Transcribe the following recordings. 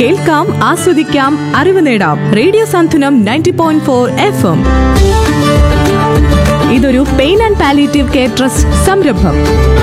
കേൾക്കാം ആസ്വദിക്കാം അറിവ് നേടാം radio Santhwanam ninety point four F M ഇതൊരു pain and palliative care trust സംരംഭം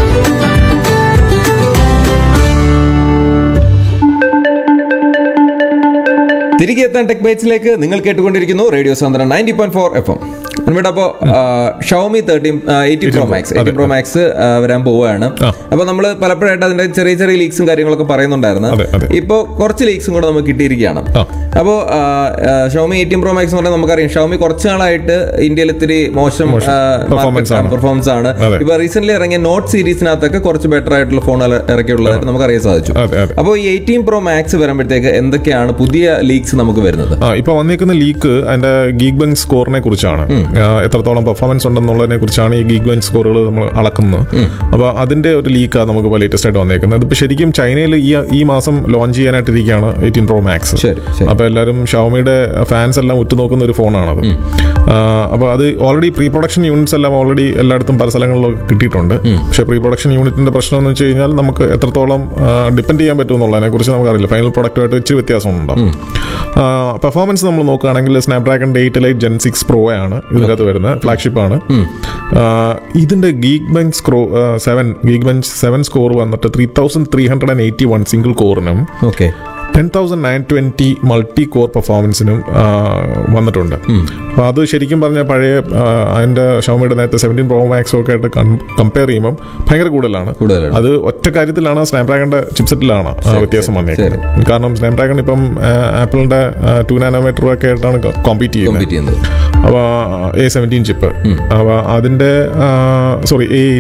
തിരികെ എത്താൻ ടെക് ബൈറ്റ്സിലേക്ക് നിങ്ങൾ കേട്ടുകൊണ്ടിരിക്കുന്നു radio Santhwanam ninety point four F M ഇവിടെ അപ്പോൾ Xiaomi thirteen eighteen pro max eighteen pro max വരാൻ പോവുകയാണ് ആ. അപ്പോൾ നമ്മൾ പലപ്പോഴായിട്ട് അതിന്റെ ചെറിയ ചെറിയ ലീക്സും കാര്യങ്ങളൊക്കെ പറയുന്നുണ്ടായിരുന്നു അതെ, അതെ. ഇപ്പോൾ കുറച്ച് ലീക്സും കൂടെ നമുക്ക് കിട്ടിയിരിക്കുകയാണ് ആ. അപ്പോൾ ഷവമി എയ്റ്റീൻ പ്രോ മാക്സ് എന്ന് പറഞ്ഞാൽ നമുക്കറിയാം ഷവമി കുറച്ച് നാളായിട്ട് ഇന്ത്യയിൽ ഇത്തിരി മോശം മോശം. Performance ആണ്. പെർഫോമൻസ് ആണ് അതെ. ഇപ്പൊ റീസെന്റ് ഇറങ്ങിയ നോട്ട് സീരീസിനകത്തൊക്കെ കുറച്ച് ബെറ്റർ ആയിട്ടുള്ള ഫോണുകൾ ഇറക്കിയുള്ളതായിട്ട് നമുക്ക് അറിയാൻ സാധിച്ചു അതെ, അതെ. അപ്പോൾ ഈ എയ്റ്റീൻ പ്രോ മാക്സ് വരുമ്പോഴത്തേക്ക് എന്തൊക്കെയാണ് പുതിയ ലീക്സ് നമുക്ക് വരുന്നത് ആ ഇപ്പൊ വന്നിരിക്കുന്ന ലീക്ക് അതിന്റെ ഗീഗ് ബെഞ്ച് സ്കോറിനെ കുറിച്ചാണ് ആ, എത്രത്തോളം പെർഫോമൻസ് ഉണ്ടെന്നുള്ളതിനെ കുറിച്ചാണ് ഈ ഗീഗ് ബെഞ്ച് സ്കോറുകൾ നമ്മൾ അളക്കുന്നത് അപ്പോൾ അതിന്റെ ഒരു ലീക്കാണ് നമുക്ക് ഇപ്പോൾ ലേറ്റസ്റ്റ് ആയിട്ട് വന്നേക്കുന്നത് ഇതിപ്പോൾ ശരിക്കും ചൈനയിൽ ഈ ഈ മാസം ലോഞ്ച് ചെയ്യാനായിട്ടിരിക്കുകയാണ് എയ്റ്റീൻ പ്രോ മാക്സ് ശരി, ശരി. അപ്പോൾ എല്ലാവരും ഷവമിയുടെ ഫാൻസ് എല്ലാം ഉറ്റുനോക്കുന്ന ഒരു ഫോണാണത് അപ്പോൾ അത് ഓൾറെഡി പ്രീ പ്രൊഡക്ഷൻ യൂണിറ്റ്സ് എല്ലാം ഓൾറെഡി എല്ലായിടത്തും പല സ്ഥലങ്ങളിലും കിട്ടിയിട്ടുണ്ട് പക്ഷേ പ്രീ പ്രൊഡക്ഷൻ യൂണിറ്റിന്റെ പ്രശ്നം എന്ന് വെച്ച് കഴിഞ്ഞാൽ നമുക്ക് എത്രത്തോളം ഡിപ്പെൻഡ് ചെയ്യാൻ പറ്റും എന്നുള്ളതിനെ കുറിച്ച് നമുക്കറിയില്ല ഫൈനൽ പ്രൊഡക്റ്റുമായിട്ട് ഇച്ചിരി വ്യത്യാസമുണ്ടാവും പെർഫോമൻസ് നമ്മൾ നോക്കുകയാണെങ്കിൽ Snapdragon eight lite gen six pro ആണ് ഇതിനകത്ത് വരുന്നത് ഫ്ലാഗ്ഷിപ്പ് ആണ് ഇതിന്റെ Geekbench score seven Geekbench seven score വന്നിട്ട് three thousand three hundred and eighty one single കോറിനും okay ten thousand nine twenty multi core പെർഫോമൻസിനും വന്നിട്ടുണ്ട് അപ്പോൾ അത് ശരിക്കും പറഞ്ഞാൽ പഴയ ആ, അതിന്റെ ഷോമിയുടെ നേരത്തെ സെവൻറ്റീൻ പ്രോ മാക്സോ ഒക്കെ ആയിട്ട് കമ്പയർ ചെയ്യുമ്പോൾ ഭയങ്കര കൂടുതലാണ് കൂടുതലാണ്. അത് ഒറ്റ കാര്യത്തിലാണ് സ്നാപ്ഡ്രാഗണിന്റെ ചിപ്സെറ്റിലാണ് ആ വ്യത്യാസം വന്നേക്കുന്നത് കാരണം സ്നാപ്ഡ്രാഗൺ ഇപ്പം ആപ്പിളിന്റെ ടു നാനോമീറ്റർ ഒക്കെ ആയിട്ടാണ് കോമ്പീറ്റ് ചെയ്യുന്നത് കോമ്പീറ്റ് ചെയ്യുന്നത് അപ്പോൾ എ സെവൻറ്റീൻ ചിപ്പ് അപ്പോൾ അതിന്റെ സോറി എ